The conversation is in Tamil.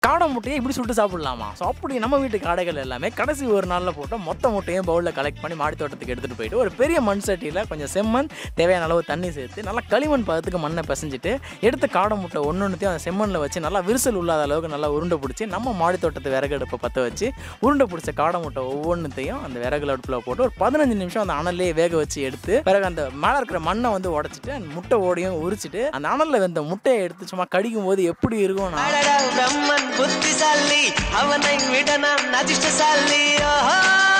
காடை முட்டையை இப்படி சுட்டு சாப்பிடலாமா ஸோ அப்படி நம்ம வீட்டு காடைகள் எல்லாமே கடைசி ஒரு நாளில் போட்டு மொத்த முட்டையும் பவுலில் கலெக்ட் பண்ணி மாடி தோட்டத்துக்கு எடுத்துகிட்டு போயிட்டு ஒரு பெரிய மண் சட்டியில் கொஞ்சம் செம்மண் தேவையான அளவு தண்ணி சேர்த்து நல்லா களிமண் பதத்துக்கு மண்ணை பிசைஞ்சிட்டு எடுத்த காடை முட்டை ஒன்று ஒன்றுத்தையும் அந்த செம்மண்ணில் வச்சு நல்லா விரிசல் இல்லாத அளவுக்கு நல்லா உருண்டை பிடிச்சி நம்ம மாடி தோட்டத்து விறகு அடுப்பை பற்ற வச்சு உருண்டை பிடிச்ச காடை முட்டை ஒவ்வொன்றுத்தையும் அந்த விறகு அடுப்பில் போட்டு ஒரு பதினஞ்சு நிமிஷம் அந்த அனல்லே வேக வச்சு எடுத்து பிறகு அந்த மேலே இருக்கிற மண்ணை வந்து உடச்சிட்டு அந்த முட்டை ஓடையும் உரிச்சிட்டு அந்த அனலில் வெந்த முட்டையை எடுத்து சும்மா கடிக்கும் போது எப்படி இருக்கும்னா அடடா பிரம்மன் புத்திசாலி அவனை விட நான் அதிர்ஷ்டசாலி ஓஹோ